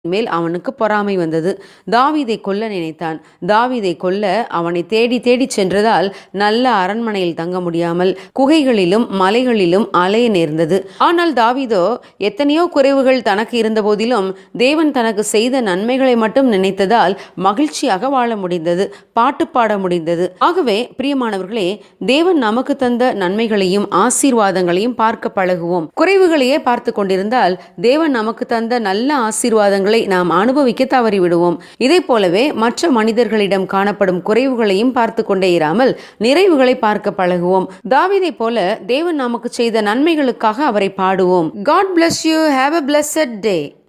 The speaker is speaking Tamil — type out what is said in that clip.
மேல் அவனுக்கு பொறாமை வந்தது தாவீதை கொல்ல நினைத்தான் தாவீதை கொல்ல அவனை தேடி தேடி சென்றதால் நல்ல அரண்மனையில் தங்க முடியாமல் குகைகளிலும் மலைகளிலும் அலைய நேர்ந்தது ஆனால் தாவீதோ எத்தனையோ குறைவுகள் தனக்கு இருந்த போதிலும் தேவன் தனக்கு செய்த நன்மைகளை மட்டும் நினைத்ததால் மகிழ்ச்சியாக வாழ முடிந்தது பாட்டு பாட முடிந்தது ஆகவே பிரியமானவர்களே தேவன் நமக்கு தந்த நன்மைகளையும் ஆசீர்வாதங்களையும் பார்க்க பழகுவோம் குறைவுகளையே பார்த்து கொண்டிருந்தால் தேவன் நமக்கு தந்த நல்ல ஆசீர்வாதங்களை நாம் அனுபவிக்க தவறிவிடுவோம் இதை போலவே மற்ற மனிதர்களிடம் காணப்படும் குறைவுகளையும் பார்த்து கொண்டே இராமல் நிறைவுகளை பார்க்க பழகுவோம் தாவீதை போல தேவன் நமக்கு செய்த நன்மைகளுக்காக அவரை பாடுவோம் God bless you have a blessed day